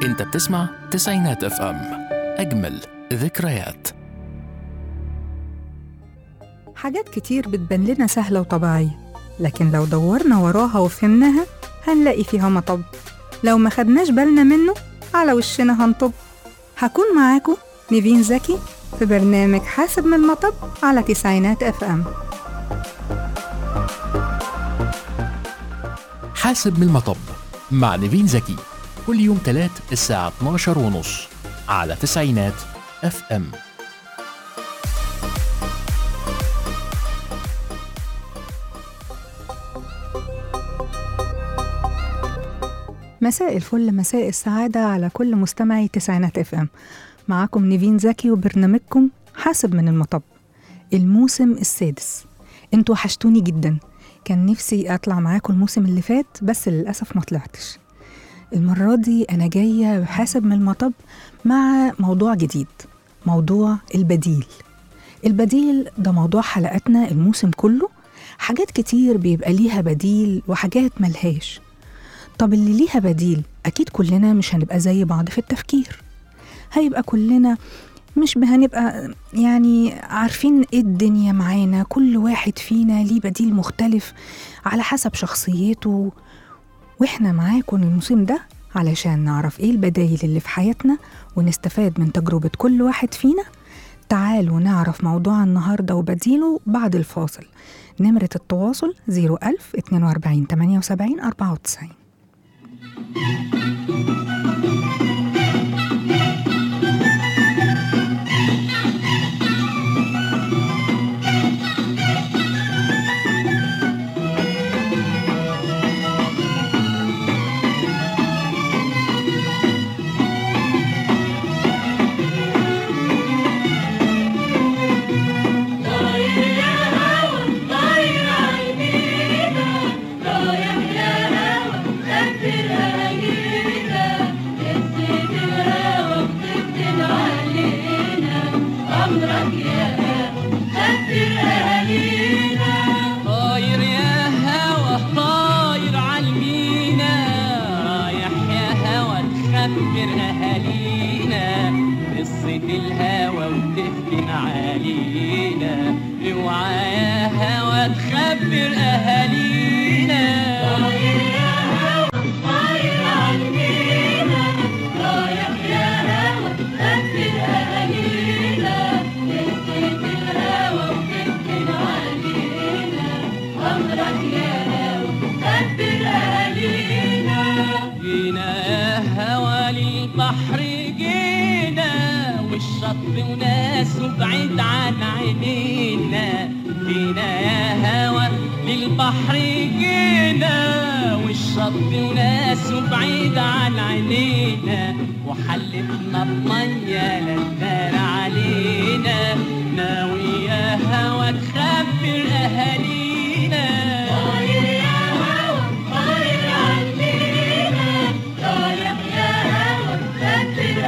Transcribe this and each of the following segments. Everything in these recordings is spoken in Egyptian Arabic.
انت بتسمع تسعينات اف ام اجمل ذكريات حاجات كتير بتبان لنا سهلة وطبيعية لكن لو دورنا وراها وفهمناها هنلاقي فيها مطب لو ما خدناش بالنا منه على وشنا هنطب هكون معاكم نيفين زكي في برنامج حاسب من المطب على تسعينات اف ام حاسب من المطب مع نيفين زكي كل يوم تلات الساعة 12 ونص على تسعينات اف ام مساء الفل مساء السعادة على كل مستمعي تسعينات اف ام معاكم نيفين زكي وبرنامجكم حاسب من المطب الموسم السادس انتوا وحشتوني جدا كان نفسي اطلع معاكم الموسم اللي فات بس للأسف ما طلعتش المرة دي أنا جاية بحاسب من المطب مع موضوع جديد موضوع البديل البديل ده موضوع حلقاتنا الموسم كله حاجات كتير بيبقى ليها بديل وحاجات ملهاش طب اللي ليها بديل أكيد كلنا مش هنبقى زي بعض في التفكير هيبقى كلنا مش هنبقى يعني عارفين ايه الدنيا معانا كل واحد فينا ليه بديل مختلف على حسب شخصيته واحنا معاكم الموسم ده علشان نعرف ايه البدايل اللي في حياتنا ونستفاد من تجربة كل واحد فينا تعالوا نعرف موضوع النهاردة وبديله بعد الفاصل نمرة التواصل 01000 42 78 94 طاير يا هوا طاير عالمينا رايح يا هوا تخبر اهالينا قصة الهوا وتفتن علينا اوعى يا هوا تخبر اهالينا طاير يا هوا طاير عالمينا رايح يا هوا تخبر اهالينا قصة الهوا وتفتن علينا أمرك يا هوا كبر أهالينا جينا يا هوا للبحر جينا والشط وناسه بعيد عن عينينا جينا يا هوا للبحر جينا والشط وناسه بعيد عن عينينا وحلفنا بمية للنار علينا ناوي يا هوا تخبر أهالينا طاير يا هوا طاير علينا رايح يا هوا تخبر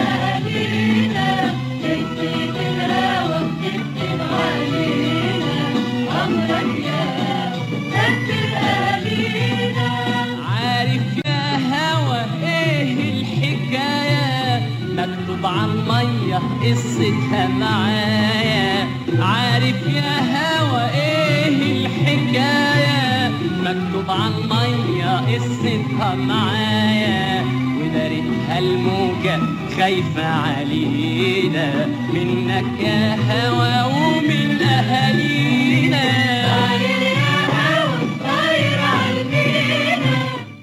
أهالينا تكتب الهوا وتكتب علينا أمرك يا هوا تخبر أهالينا عارف يا هوا ايه الحكاية مكتوب على المية قصتها معايا عارف يا هوا ايه الحكاية مكتوب على المية قصتها معايا ودارتها الموجة خايفة علينا منك يا هوا ومن أهالينا طاير يا هوا طاير علينا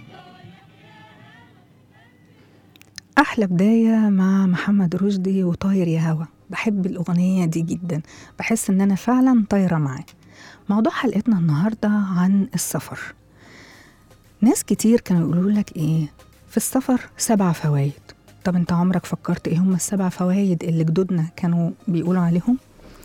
أحلى بداية مع محمد رشدي وطاير يا هوا بحب الأغنية دي جدا بحس إن أنا فعلا طايرة معاه موضوع حلقتنا النهاردة عن السفر ناس كتير كانوا يقولوا لك إيه في السفر سبع فوائد طب أنت عمرك فكرت إيه هم السبع فوائد اللي جدودنا كانوا بيقولوا عليهم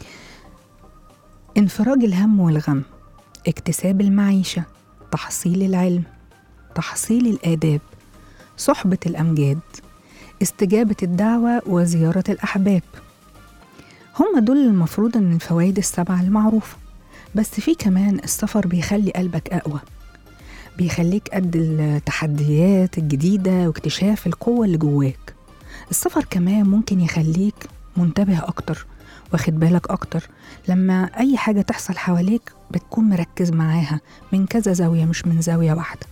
انفراج الهم والغم اكتساب المعيشة تحصيل العلم تحصيل الآداب صحبة الأمجاد استجابة الدعوة وزيارة الأحباب هم دول المفروض إن الفوائد السبعة المعروفة بس في كمان السفر بيخلي قلبك أقوى بيخليك قد التحديات الجديدة واكتشاف القوة اللي جواك السفر كمان ممكن يخليك منتبه أكتر واخد بالك أكتر لما أي حاجة تحصل حواليك بتكون مركز معاها من كذا زاوية مش من زاوية واحدة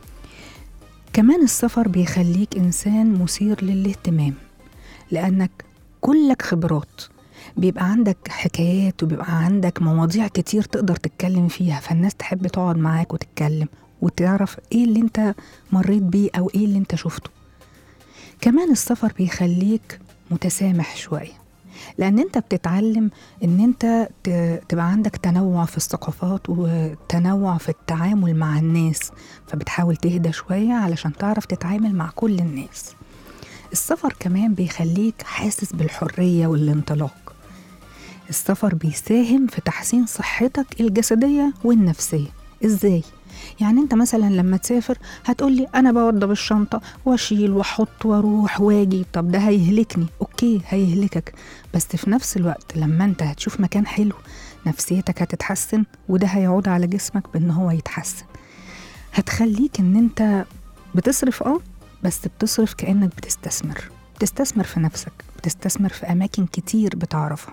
كمان السفر بيخليك إنسان مثير للاهتمام لأنك كلك خبرات بيبقى عندك حكايات وبيبقى عندك مواضيع كتير تقدر تتكلم فيها فالناس تحب تقعد معاك وتتكلم وتعرف ايه اللي انت مريت بيه او ايه اللي انت شفته كمان السفر بيخليك متسامح شوية لأن أنت بتتعلم إن أنت ت- تبقى عندك تنوع في الثقافات وتنوع في التعامل مع الناس فبتحاول تهدى شوية علشان تعرف تتعامل مع كل الناس السفر كمان بيخليك حاسس بالحرية والانطلاق السفر بيساهم في تحسين صحتك الجسدية والنفسية ازاي؟ يعني انت مثلا لما تسافر هتقولي انا بوضب الشنطة واشيل واحط واروح واجي طب ده هيهلكني اوكي هيهلكك بس في نفس الوقت لما انت هتشوف مكان حلو نفسيتك هتتحسن وده هيعود على جسمك بان هو يتحسن هتخليك ان انت بتصرف اه بس بتصرف كانك بتستثمر بتستثمر في نفسك بتستثمر في اماكن كتير بتعرفها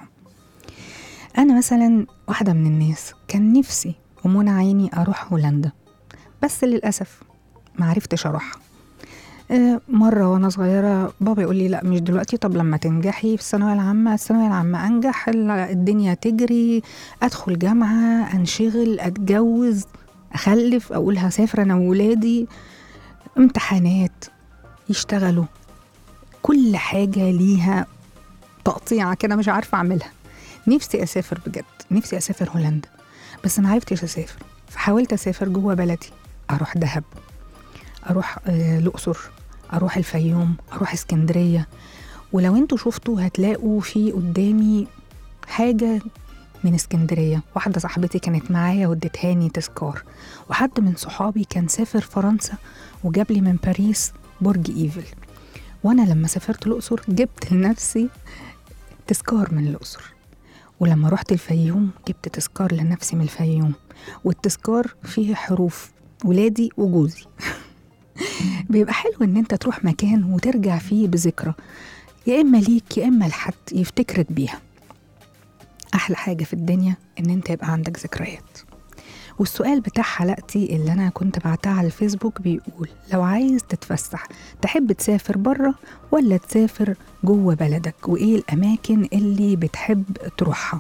انا مثلا واحده من الناس كان نفسي ومنى عيني اروح هولندا بس للاسف معرفتش اروحها آه، مرة وأنا صغيرة بابا يقول لي لا مش دلوقتي طب لما تنجحي في الثانوية العامة الثانوية العامة أنجح ال- الدنيا تجري أدخل جامعة أنشغل أتجوز أخلف أقول هسافر أنا وولادي امتحانات يشتغلوا كل حاجة ليها تقطيعة كده مش عارفة أعملها نفسي أسافر بجد نفسي أسافر هولندا بس ما عرفتش أسافر فحاولت أسافر جوه بلدي أروح دهب أروح آه، الأقصر أروح الفيوم أروح اسكندرية ولو انتوا شفتوا هتلاقوا في قدامي حاجة من اسكندرية واحدة صاحبتي كانت معايا وادتهاني تذكار وحد من صحابي كان سافر فرنسا وجاب لي من باريس برج ايفل وانا لما سافرت الاقصر جبت لنفسي تذكار من الاقصر ولما رحت الفيوم جبت تذكار لنفسي من الفيوم والتذكار فيه حروف ولادي وجوزي بيبقى حلو ان انت تروح مكان وترجع فيه بذكرى يا اما ليك يا اما لحد يفتكرك بيها احلى حاجه في الدنيا ان انت يبقى عندك ذكريات والسؤال بتاع حلقتي اللي انا كنت بعتها على الفيسبوك بيقول لو عايز تتفسح تحب تسافر بره ولا تسافر جوه بلدك وايه الاماكن اللي بتحب تروحها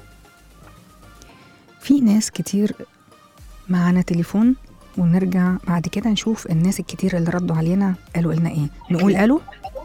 في ناس كتير معانا تليفون ونرجع بعد كده نشوف الناس الكتير اللي ردوا علينا قالوا لنا ايه نقول الو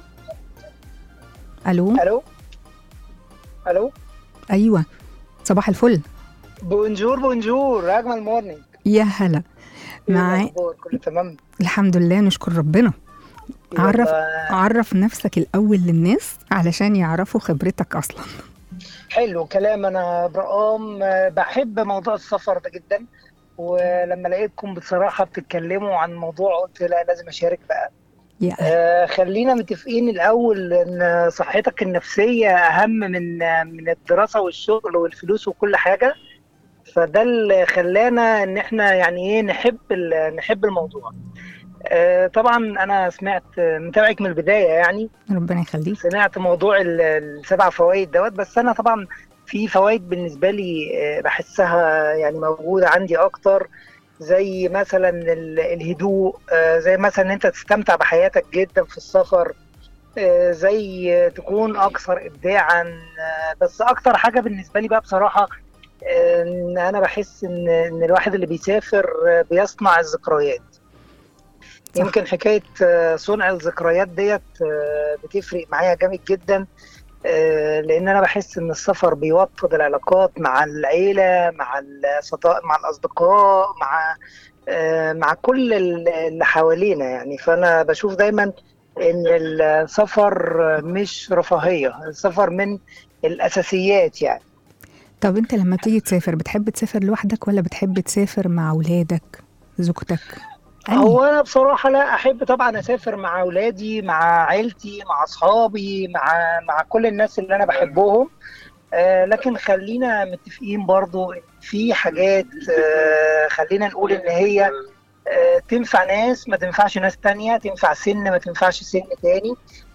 الو الو الو ايوه صباح الفل بونجور بونجور اجمل مورنينج يا هلا إيه معاي الأخبار؟ كله تمام الحمد لله نشكر ربنا عرف يلا، عرف نفسك الاول للناس علشان يعرفوا خبرتك اصلا حلو كلام انا برقام آه، بحب موضوع السفر ده جدا ولما لقيتكم بصراحه بتتكلموا عن موضوع قلت لا لازم اشارك بقى يا آه خلينا متفقين الاول ان صحتك النفسيه اهم من من الدراسه والشغل والفلوس وكل حاجه فده اللي خلانا ان احنا يعني ايه نحب ال- نحب الموضوع آه طبعا انا سمعت متابعك من البدايه يعني ربنا يخليك سمعت موضوع ال- السبع فوائد دوت بس انا طبعا في فوائد بالنسبه لي آه، بحسها يعني موجوده عندي اكتر زي مثلا ال- الهدوء آه، زي مثلا ان انت تستمتع بحياتك جدا في السفر آه، زي آه، تكون اكثر ابداعا آه، بس اكتر حاجه بالنسبه لي بقى بصراحه آه، ان انا بحس ان ان الواحد اللي بيسافر آه، بيصنع الذكريات صح. يمكن حكايه آه، صنع الذكريات ديت آه، بتفرق معايا جامد جدا آه، لان انا بحس ان السفر بيوطد العلاقات مع العيله مع الصداق مع الاصدقاء مع آه، مع كل ال- اللي حوالينا يعني فانا بشوف دايما ان السفر مش رفاهيه السفر من الاساسيات يعني طب انت لما بتيجي تسافر بتحب تسافر لوحدك ولا بتحب تسافر مع اولادك زوجتك أنهي؟ هو انا بصراحه لا احب طبعا اسافر مع اولادي مع عيلتي مع اصحابي مع مع كل الناس اللي انا بحبهم آه لكن خلينا متفقين برضو إن في حاجات آه خلينا نقول ان هي آه تنفع ناس ما تنفعش ناس تانية تنفع سن ما تنفعش سن تاني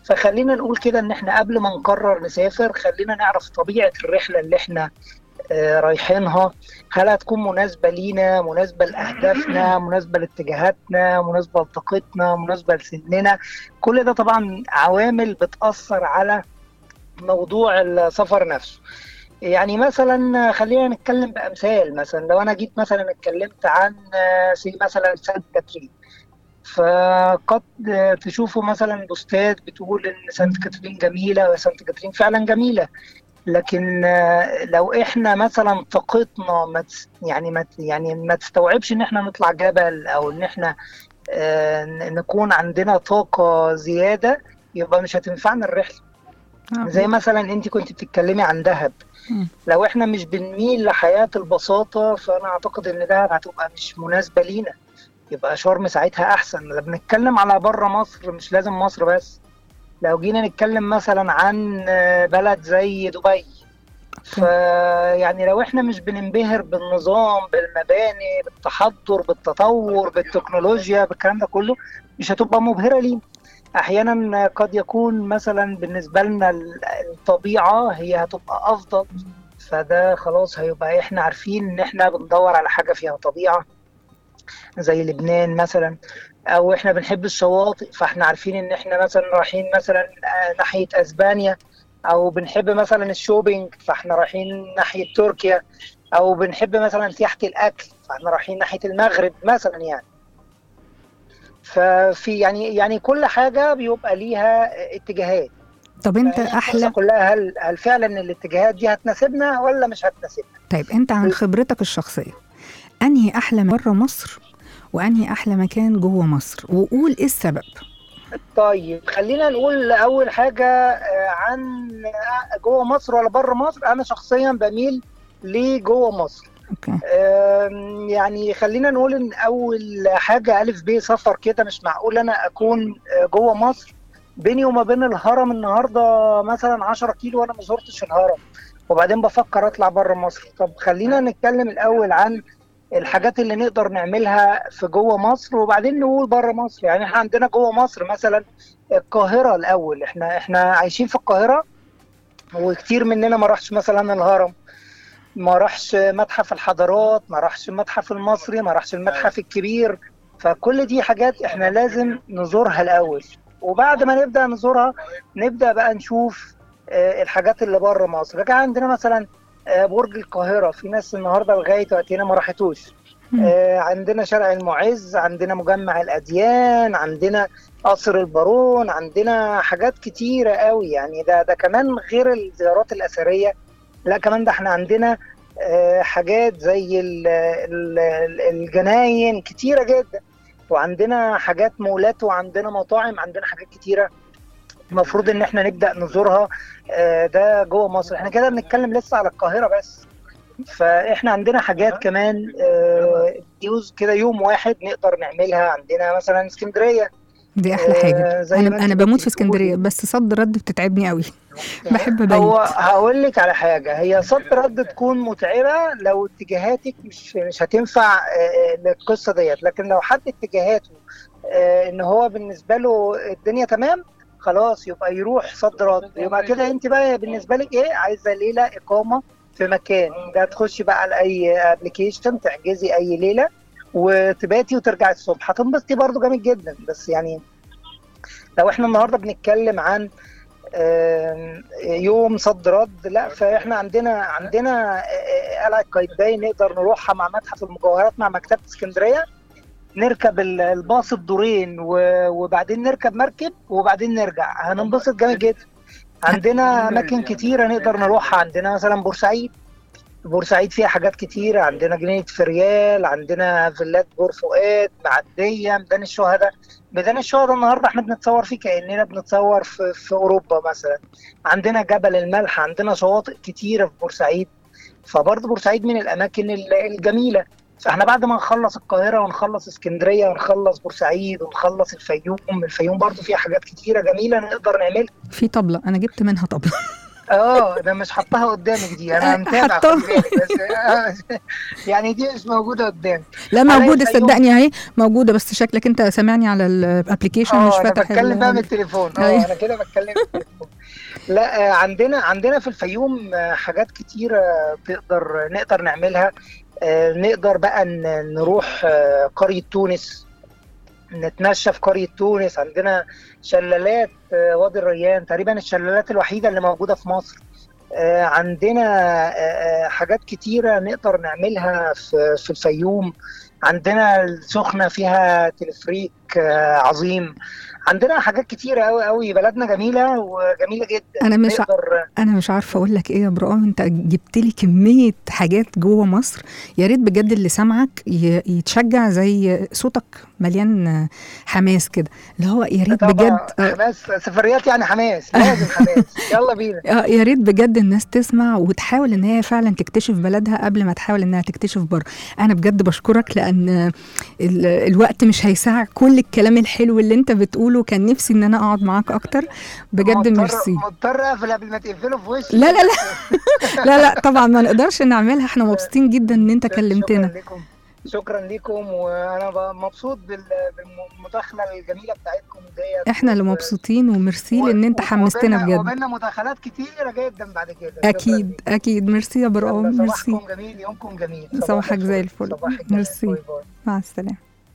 فخلينا نقول كده ان احنا قبل ما نقرر نسافر خلينا نعرف طبيعه الرحله اللي احنا آه، رايحينها هل هتكون مناسبة لينا مناسبة لأهدافنا مناسبة لاتجاهاتنا مناسبة لطاقتنا مناسبة لسننا كل ده طبعا عوامل بتأثر على موضوع السفر نفسه يعني مثلا خلينا نتكلم بأمثال مثلا لو أنا جيت مثلا اتكلمت عن آه، سي مثلا سانت كاترين فقد تشوفوا مثلا بوستات بتقول ان سانت كاترين جميله وسانت كاترين فعلا جميله لكن آه، لو احنا مثلا طاقتنا ما تس- يعني ما ت- يعني ما تستوعبش ان احنا نطلع جبل او ان احنا آه، ن- نكون عندنا طاقه زياده يبقى مش هتنفعنا الرحله آه. زي مثلا انت كنت بتتكلمي عن دهب مم. لو احنا مش بنميل لحياه البساطه فانا اعتقد ان دهب هتبقى مش مناسبه لينا يبقى شرم ساعتها احسن لما بنتكلم على بره مصر مش لازم مصر بس لو جينا نتكلم مثلا عن آه، بلد زي دبي فيعني لو احنا مش بننبهر بالنظام بالمباني بالتحضر بالتطور بالتكنولوجيا بالكلام ده كله مش هتبقى مبهرة لينا احيانا قد يكون مثلا بالنسبة لنا ال- الطبيعة هي هتبقى افضل فده خلاص هيبقى احنا عارفين ان احنا بندور على حاجة فيها طبيعة زي لبنان مثلا او احنا بنحب الشواطئ فاحنا عارفين ان احنا مثلا رايحين مثلا آه، ناحية اسبانيا او بنحب مثلا الشوبينج فاحنا رايحين ناحية تركيا او بنحب مثلا سياحة الاكل فاحنا رايحين ناحية المغرب مثلا يعني ففي يعني يعني كل حاجة بيبقى ليها اتجاهات طب انت فهي القصة احلى كلها هل هل فعلا الاتجاهات دي هتناسبنا ولا مش هتناسبنا طيب انت عن خبرتك الشخصيه انهي احلى بره مصر وانهي احلى مكان جوه مصر وقول ايه السبب طيب خلينا نقول اول حاجه آه، عن آه، جوه مصر ولا بره مصر انا شخصيا بميل لجوه مصر اوكي آم، يعني خلينا نقول ان اول حاجه الف ب سفر كده مش معقول انا اكون آه، جوه مصر بيني وما بين الهرم النهارده مثلا 10 كيلو وانا ما زرتش الهرم وبعدين بفكر اطلع بره مصر طب خلينا نتكلم الاول عن الحاجات اللي نقدر نعملها في جوه مصر وبعدين نقول بره مصر يعني احنا عندنا جوه مصر مثلا القاهره الاول احنا احنا عايشين في القاهره وكتير مننا ما راحش مثلا الهرم ما راحش متحف الحضارات ما راحش المتحف المصري ما راحش المتحف الكبير فكل دي حاجات احنا لازم نزورها الاول وبعد ما نبدا نزورها نبدا بقى نشوف آه، الحاجات اللي بره مصر كان عندنا مثلا آه، برج القاهره في ناس النهارده لغايه وقتنا ما راحتوش مم. آه، عندنا شارع المعز عندنا مجمع الاديان عندنا قصر البارون عندنا حاجات كتيره قوي يعني ده ده كمان غير الزيارات الاثريه لا كمان ده احنا عندنا آه، حاجات زي ال- ال- ال- الجناين كتيره جدا وعندنا حاجات مولات وعندنا مطاعم عندنا حاجات كتيره المفروض ان احنا نبدا نزورها آه، ده جوه مصر احنا كده بنتكلم لسه على القاهره بس فاحنا عندنا حاجات كمان آه، يوز كده يوم واحد نقدر نعملها عندنا مثلا اسكندريه دي احلى آه، حاجه زي ما انا انت انا بموت كنت في اسكندريه بتقولي. بس صد رد بتتعبني قوي بحب ابيت هو هقول لك على حاجه هي صد رد تكون متعبه لو اتجاهاتك مش مش هتنفع آه، للقصه ديت لكن لو حد اتجاهاته آه، ان هو بالنسبه له الدنيا تمام خلاص يبقى يروح صد رد يبقى كده انت بقى بالنسبه لك ايه عايزه ليله اقامه في مكان ده تخشي بقى على اي ابلكيشن تحجزي اي ليله وتباتي وترجعي الصبح هتنبسطي برضو جامد جدا بس يعني لو احنا النهارده بنتكلم عن آم، يوم صد رد لا فاحنا عندنا عندنا آه، قلعه قايتباي نقدر نروحها مع متحف المجوهرات مع مكتبه اسكندريه نركب ال- الباص الدورين و- وبعدين نركب مركب وبعدين نرجع هننبسط جامد جدا عندنا اماكن كتيره نقدر نروحها عندنا مثلا بورسعيد بورسعيد فيها حاجات كتيرة عندنا جنينة فريال عندنا فيلات بور فؤاد معدية ميدان الشهداء ميدان الشهداء النهاردة احنا بنتصور فيه كأننا بنتصور في, في أوروبا مثلا عندنا جبل الملح عندنا شواطئ كتيرة في بورسعيد فبرضه بورسعيد من الأماكن ال- الجميلة فاحنا بعد ما نخلص القاهرة ونخلص اسكندرية ونخلص بورسعيد ونخلص الفيوم الفيوم برضه فيها حاجات كتيرة جميلة نقدر نعملها في طبله انا جبت منها طبله اه انا مش حطها قدامك دي انا آه، متابع حطها. خد بالك بس آه، يعني دي مش موجوده قدامي لا على موجوده الفيوم. صدقني اهي موجوده بس شكلك انت سامعني على الابلكيشن مش اه انا فاتح بتكلم بقى من ال- التليفون أيوة. اه انا كده بتكلم من التليفون لا آه، عندنا عندنا في الفيوم آه، حاجات كتيرة تقدر نقدر نعملها آه، نقدر بقى ن- نروح آه، قرية تونس نتمشى في قرية تونس عندنا شلالات آه، وادي الريان تقريبا الشلالات الوحيدة اللي موجودة في مصر آه، عندنا آه، آه، حاجات كتيرة نقدر نعملها في في الفيوم عندنا السخنة فيها تلفريك آه، عظيم عندنا حاجات كتيرة قوي قوي بلدنا جميلة وجميلة جدا أنا مش ع- نقدر انا مش عارفه اقول لك ايه يا برقام انت جبت لي كميه حاجات جوه مصر يا ريت بجد اللي سامعك ي- يتشجع زي صوتك مليان حماس كده اللي هو يا ريت طبعا بجد آه، حماس سفريات يعني حماس لازم حماس يلا بينا آه، يا ريت بجد الناس تسمع وتحاول ان هي فعلا تكتشف بلدها قبل ما تحاول انها تكتشف بره انا بجد بشكرك لان ال- الوقت مش هيساع كل الكلام الحلو اللي انت بتقوله كان نفسي ان انا اقعد معاك اكتر بجد مضطر- ميرسي مضطر اقفل قبل ما تقفله في وشي لا لا لا لا لا طبعا ما نقدرش نعملها احنا مبسوطين جدا ان انت كلمتنا شكرا لكم شكرا لكم وانا ب- مبسوط بال- بالمداخله الجميله بتاعتكم ديت احنا اللي مبسوطين وميرسي لان انت و- حمستنا وبينا- بجد وبينا مداخلات كتيره جدا بعد كده شكراً اكيد ليك. اكيد ميرسي يا برقم يلا، ميرسي صباحكم جميل يومكم جميل صباحك زي الفل. صباحك جميل. ميرسي. باي باي. مع السلامه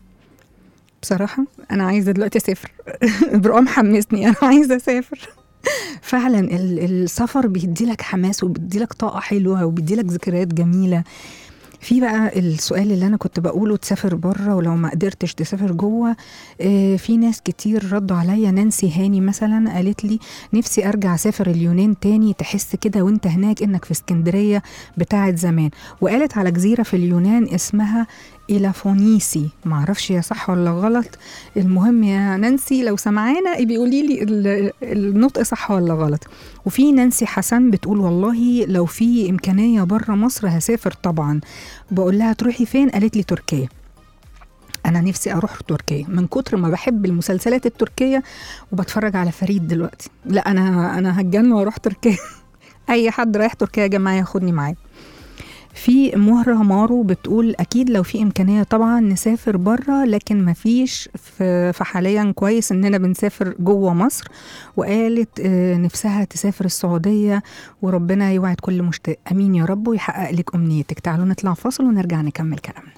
بصراحه انا عايزه دلوقتي اسافر برقم حمسني انا عايزه اسافر فعلا ال- السفر بيدي لك حماس وبيدي لك طاقه حلوه وبيدي لك ذكريات جميله في بقى السؤال اللي انا كنت بقوله تسافر بره ولو ما قدرتش تسافر جوه آه، في ناس كتير ردوا عليا نانسي هاني مثلا قالت لي نفسي ارجع اسافر اليونان تاني تحس كده وانت هناك انك في اسكندريه بتاعت زمان وقالت على جزيره في اليونان اسمها إلافونيسي معرفش هي صح ولا غلط المهم يا نانسي لو سمعانا بيقولي لي ال- النطق صح ولا غلط وفي نانسي حسن بتقول والله لو في إمكانية بره مصر هسافر طبعا بقول لها تروحي فين قالت لي تركيا أنا نفسي أروح تركيا من كتر ما بحب المسلسلات التركية وبتفرج على فريد دلوقتي لا أنا أنا هتجن وأروح تركيا أي حد رايح تركيا يا جماعة ياخدني معاه في مهرة مارو بتقول أكيد لو في إمكانية طبعا نسافر بره لكن مفيش في في حاليا كويس إننا بنسافر جوه مصر وقالت آه، نفسها تسافر السعودية وربنا يوعد كل مشتاق أمين يا رب ويحقق لك أمنيتك تعالوا نطلع فاصل ونرجع نكمل كلامنا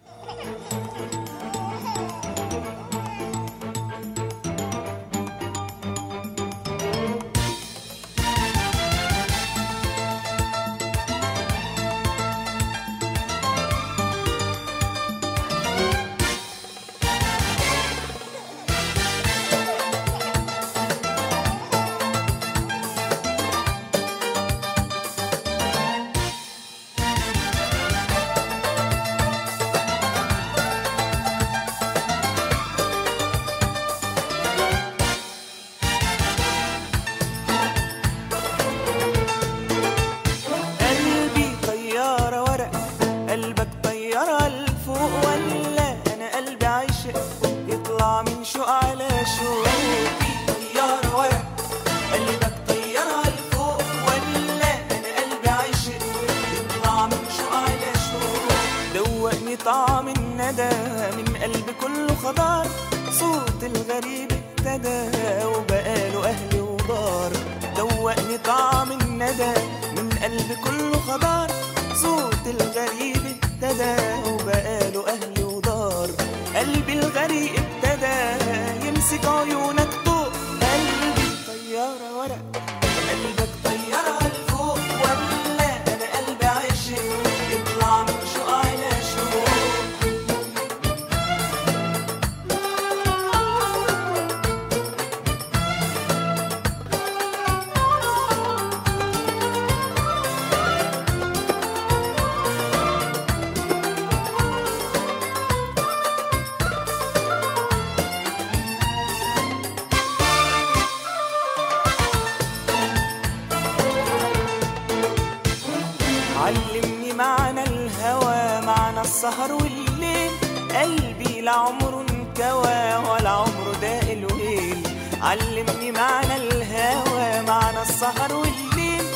قلبي طيارة ورق قلبك طيارة لفوق ولا أنا قلبي عاشق يطلع من شوق على شوق طيارة ورق قلبك طيارة لفوق ولا أنا قلبي عاشق يطلع من شوق على شوق دوقني طعم الندى من قلبي كله خضار صوت الغريب ابتدى وبقاله أهل ودار دوقني طعم الندى من قلبي كله خضار صوت الغريب ابتدى وبقاله أهل ودار قلبي الغريب ابتدى يمسك عيونك طوق قلبي طيارة ورق قلبك طيارة لفوق ولا أنا قلبي عاشق يطلع من شوق على شوق علمني معنى الهوى معنى السهر والليل قلبي لا عمره انكوى ولا عمره داق الويل علمني معنى الهوى معنى السهر والليل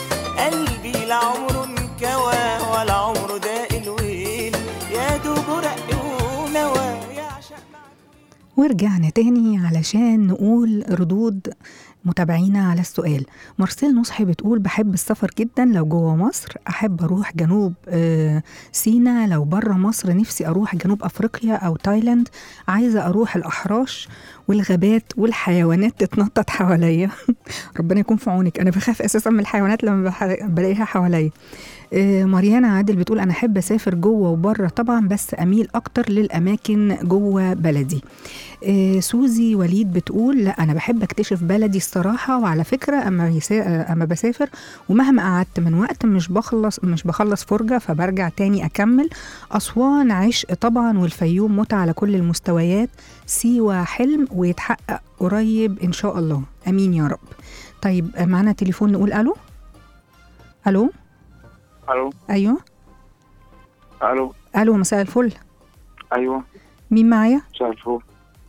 قلبي لا عمره انكوى ولا عمره داق الويل يا دوب رق ونوى يعشق ورجعنا تاني علشان نقول ردود متابعينا على السؤال مارسيل نصحي بتقول بحب السفر جدا لو جوه مصر احب اروح جنوب آه، سينا لو بره مصر نفسي اروح جنوب افريقيا او تايلاند عايزه اروح الاحراش والغابات والحيوانات تتنطط حواليا ربنا يكون في عونك انا بخاف اساسا من الحيوانات لما بح- بلاقيها حواليا آه، مريانا عادل بتقول انا احب اسافر جوه وبره طبعا بس اميل اكتر للاماكن جوه بلدي آه، سوزي وليد بتقول لا انا بحب اكتشف بلدي الصراحه وعلى فكره اما يسا... آه، اما بسافر ومهما قعدت من وقت مش بخلص مش بخلص فرجه فبرجع تاني اكمل اسوان عشق طبعا والفيوم متعه على كل المستويات سيوه حلم ويتحقق قريب ان شاء الله امين يا رب طيب آه، معانا تليفون نقول الو الو الو ايوه الو الو مساء الفل ايوه مين معايا مساء الفل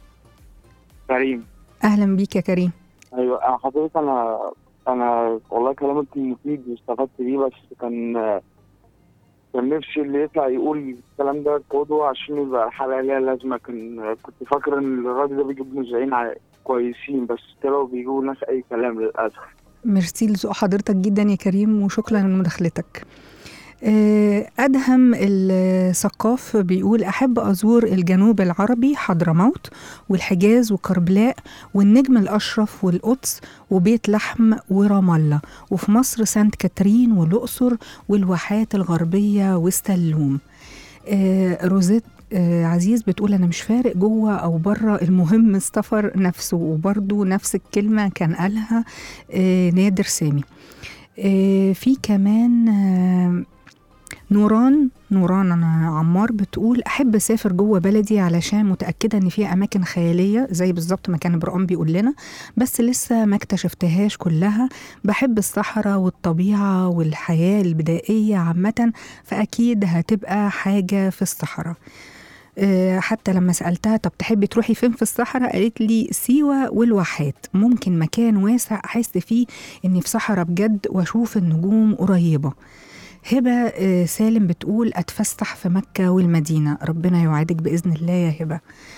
كريم اهلا بيك يا كريم ايوه انا حضرتك انا انا والله كلامك مفيد واستفدت بيه بس كان كان نفسي اللي يطلع يقول الكلام ده قدوة عشان يبقى الحلقة ليها لازمة كان كنت فاكر إن الراجل ده بيجيب مذيعين ع- كويسين بس طلعوا بيجيبوا ناس أي كلام للأسف ميرسي لذوق حضرتك جدا يا كريم وشكرا لمداخلتك آه، أدهم الثقاف بيقول أحب أزور الجنوب العربي حضرموت والحجاز وكربلاء والنجم الأشرف والقدس وبيت لحم ورام الله وفي مصر سانت كاترين والأقصر والواحات الغربية والسلوم آه، روزيت آه، عزيز بتقول انا مش فارق جوه او بره المهم السفر نفسه وبرضو نفس الكلمه كان قالها آه، نادر سامي آه، في كمان آه، نوران نوران انا عمار بتقول احب اسافر جوه بلدي علشان متاكده ان فيها اماكن خياليه زي بالظبط ما كان برقان بيقول لنا بس لسه ما اكتشفتهاش كلها بحب الصحراء والطبيعه والحياه البدائيه عامه فاكيد هتبقى حاجه في الصحراء آه، حتى لما سألتها طب تحبي تروحي فين في الصحراء قالت لي سيوة والواحات ممكن مكان واسع أحس فيه إني في صحراء بجد وأشوف النجوم قريبة هبة آه، سالم بتقول أتفسح في مكة والمدينة ربنا يوعدك بإذن الله يا هبة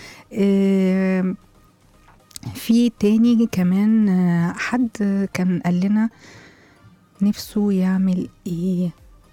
آه، في تاني كمان آه، حد كان قال لنا نفسه يعمل ايه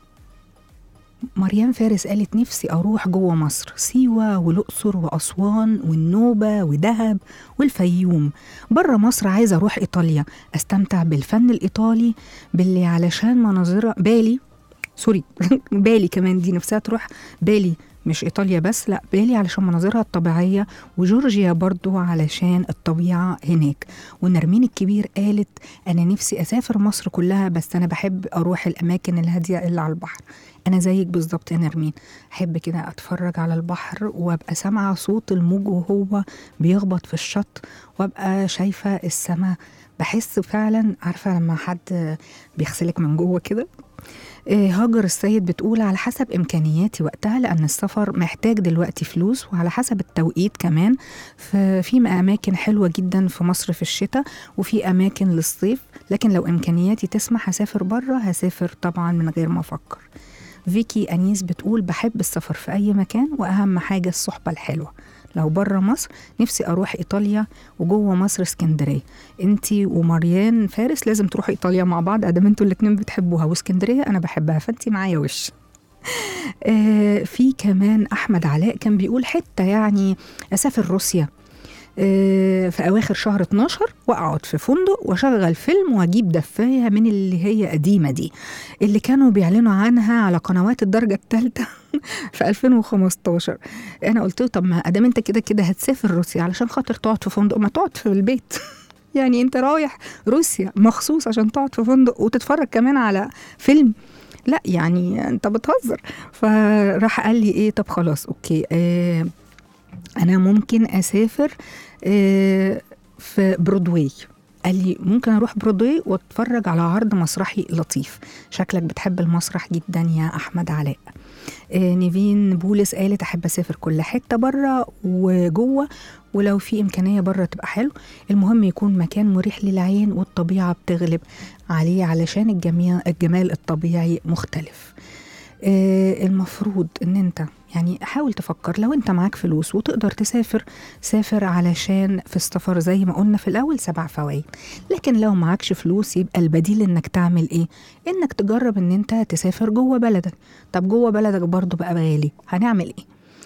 مريم فارس قالت نفسي أروح جوه مصر سيوة والأقصر وأسوان والنوبة ودهب والفيوم بره مصر عايزة أروح إيطاليا أستمتع بالفن الإيطالي باللي علشان مناظرها بالي سوري بالي كمان دي نفسها تروح بالي مش إيطاليا بس لا بالي علشان مناظرها الطبيعية وجورجيا برضو علشان الطبيعة هناك ونرمين الكبير قالت أنا نفسي أسافر مصر كلها بس أنا بحب أروح الأماكن الهادية اللي على البحر أنا زيك بالظبط يا نرمين أحب كده أتفرج على البحر وأبقى سامعة صوت الموج وهو بيخبط في الشط وأبقى شايفة السماء بحس فعلا عارفة لما حد بيغسلك من جوه كده آه، هاجر السيد بتقول على حسب إمكانياتي وقتها لأن السفر محتاج دلوقتي فلوس وعلى حسب التوقيت كمان ففي أماكن حلوة جدا في مصر في الشتاء وفي أماكن للصيف لكن لو إمكانياتي تسمح هسافر بره هسافر طبعا من غير ما أفكر فيكي أنيس بتقول بحب السفر في أي مكان وأهم حاجة الصحبة الحلوة لو بره مصر نفسي أروح إيطاليا وجوه مصر اسكندرية انتي ومريان فارس لازم تروحوا إيطاليا مع بعض أدام انتوا الاتنين بتحبوها واسكندرية أنا بحبها فانتي معايا وش آه في كمان أحمد علاء كان بيقول حتة يعني أسافر روسيا آه، في أواخر شهر 12 وأقعد في فندق وأشغل فيلم وأجيب دفاية من اللي هي قديمة دي اللي كانوا بيعلنوا عنها على قنوات الدرجة الثالثة في 2015 أنا قلت له طب ما أدام أنت كده كده هتسافر روسيا علشان خاطر تقعد في فندق ما تقعد في البيت يعني أنت رايح روسيا مخصوص عشان تقعد في فندق وتتفرج كمان على فيلم لا يعني انت بتهزر فراح قال لي ايه طب خلاص اوكي آه انا ممكن اسافر آه، في برودواي قال لي ممكن اروح برودواي واتفرج على عرض مسرحي لطيف شكلك بتحب المسرح جدا يا احمد علاء آه، نيفين بولس قالت احب اسافر كل حته بره وجوه ولو في امكانيه بره تبقى حلو المهم يكون مكان مريح للعين والطبيعه بتغلب عليه علشان الجميع الجمال الطبيعي مختلف آه، المفروض ان انت يعني حاول تفكر لو انت معاك فلوس وتقدر تسافر سافر علشان في السفر زي ما قلنا في الاول سبع فوائد لكن لو معكش فلوس يبقى البديل انك تعمل ايه انك تجرب ان انت تسافر جوه بلدك طب جوه بلدك برضو بقى غالي هنعمل ايه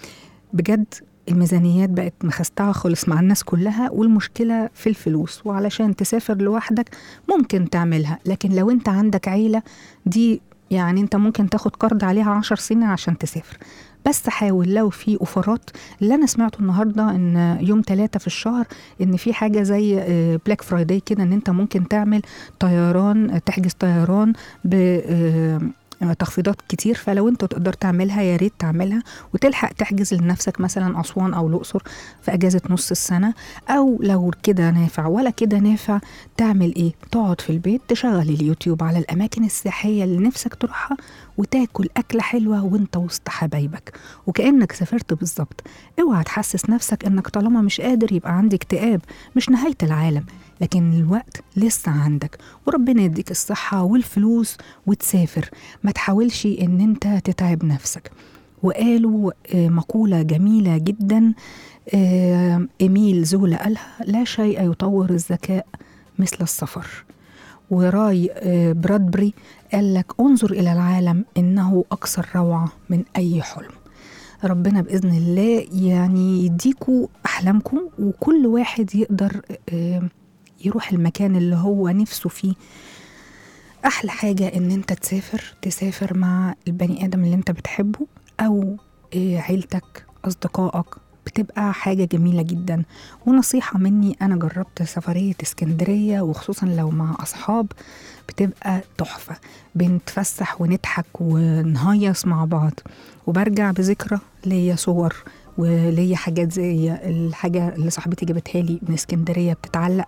بجد الميزانيات بقت مخستعة خالص مع الناس كلها والمشكلة في الفلوس وعلشان تسافر لوحدك ممكن تعملها لكن لو انت عندك عيلة دي يعني انت ممكن تاخد قرض عليها عشر سنين عشان تسافر بس حاول لو في اوفرات اللي انا سمعته النهارده ان يوم ثلاثة في الشهر ان في حاجه زي بلاك فرايداي كده ان انت ممكن تعمل طيران تحجز طيران ب آه، تخفيضات كتير فلو انت تقدر تعملها يا ريت تعملها وتلحق تحجز لنفسك مثلا اسوان او الاقصر في اجازه نص السنه او لو كده نافع ولا كده نافع تعمل ايه تقعد في البيت تشغل اليوتيوب على الاماكن السياحيه اللي نفسك تروحها وتاكل اكله حلوه وانت وسط حبايبك وكانك سافرت بالظبط اوعى تحسس نفسك انك طالما مش قادر يبقى عندي اكتئاب مش نهايه العالم لكن الوقت لسه عندك وربنا يديك الصحة والفلوس وتسافر ما تحاولش ان انت تتعب نفسك وقالوا آه، مقولة جميلة جدا آه، إيميل زولا قالها لا شيء يطور الذكاء مثل السفر وراي آه، برادبري قال لك انظر إلى العالم إنه أكثر روعة من أي حلم ربنا بإذن الله يعني يديكوا أحلامكم وكل واحد يقدر آه، يروح المكان اللي هو نفسه فيه أحلى حاجة إن أنت تسافر تسافر مع البني آدم اللي أنت بتحبه أو آه، عيلتك أصدقائك بتبقى حاجة جميلة جدا ونصيحة مني أنا جربت سفرية اسكندرية وخصوصا لو مع أصحاب بتبقى تحفة بنتفسح ونضحك ونهيص مع بعض وبرجع بذكرى ليا صور وليا حاجات زي الحاجة اللي صاحبتي جابتها لي من اسكندرية بتتعلق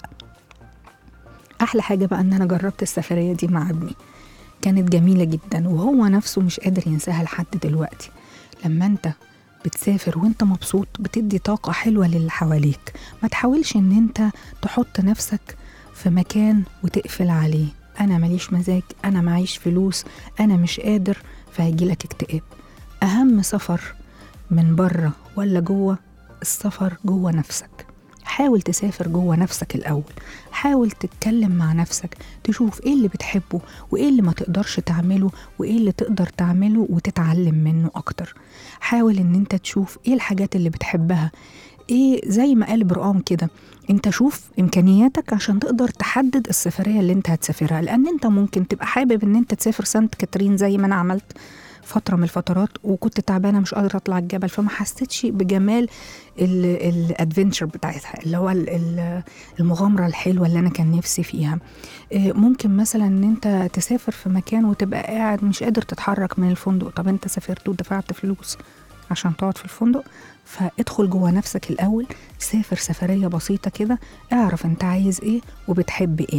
أحلى حاجة بقى إن أنا جربت السفرية دي مع ابني كانت جميلة جدا وهو نفسه مش قادر ينساها لحد دلوقتي لما انت بتسافر وانت مبسوط بتدي طاقة حلوة للي حواليك ما تحاولش ان انت تحط نفسك في مكان وتقفل عليه انا ماليش مزاج انا معيش فلوس انا مش قادر فهيجيلك اكتئاب اهم سفر من بره ولا جوه السفر جوه نفسك حاول تسافر جوه نفسك الأول حاول تتكلم مع نفسك تشوف ايه اللي بتحبه وايه اللي ما تقدرش تعمله وايه اللي تقدر تعمله وتتعلم منه أكتر حاول ان انت تشوف ايه الحاجات اللي بتحبها ايه زي ما قال برقام كده انت شوف امكانياتك عشان تقدر تحدد السفريه اللي انت هتسافرها لان انت ممكن تبقى حابب ان انت تسافر سانت كاترين زي ما انا عملت فتره من الفترات وكنت تعبانه مش قادره اطلع الجبل فما حسيتش بجمال الادفنتشر بتاعتها اللي هو ال- ال- المغامره الحلوه اللي انا كان نفسي فيها إيه، ممكن مثلا ان انت تسافر في مكان وتبقى قاعد مش قادر تتحرك من الفندق طب انت سافرت ودفعت فلوس عشان تقعد في الفندق فادخل جوه نفسك الاول سافر سفريه بسيطه كده اعرف انت عايز ايه وبتحب ايه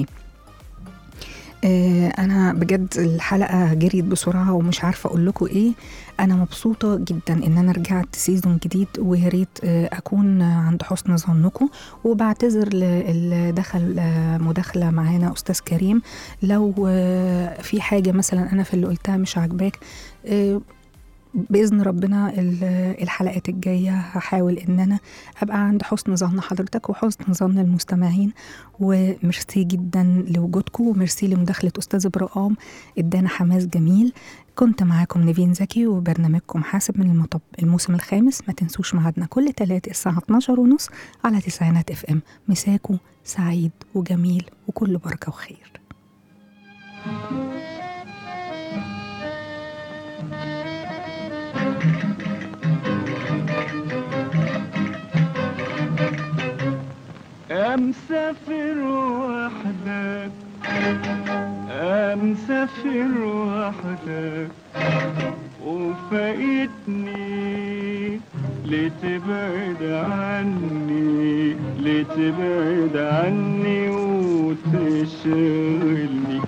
آه، انا بجد الحلقه جريت بسرعه ومش عارفه اقول لكم ايه انا مبسوطه جدا ان انا رجعت سيزون جديد ويا ريت آه، اكون عند حسن ظنكم وبعتذر اللي دخل آه، مداخله معانا استاذ كريم لو آه، في حاجه مثلا انا في اللي قلتها مش عاجباك آه، باذن ربنا ال- الحلقات الجايه هحاول ان انا ابقى عند حسن ظن حضرتك وحسن ظن المستمعين وميرسي جدا لوجودكم وميرسي لمداخله استاذ برقام ادانا حماس جميل كنت معاكم نيفين زكي وبرنامجكم حاسب من المطب الموسم الخامس ما تنسوش ميعادنا كل تلات الساعة 12 ونص على تسعينات اف ام مساكو سعيد وجميل وكل بركة وخير أمسافر وحدك أمسافر وحدك وفايتني لتبعد عني لتبعد عني وتشغلني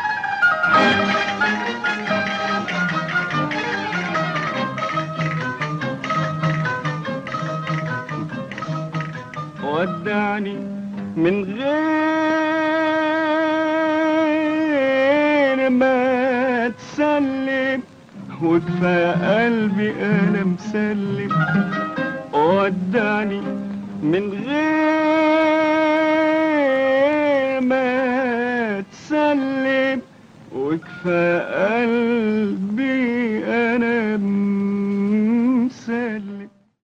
ودعني من غير ما تسلم وكفاية قلبي انا مسلم ودعني من غير ما تسلم وكفاية قلبي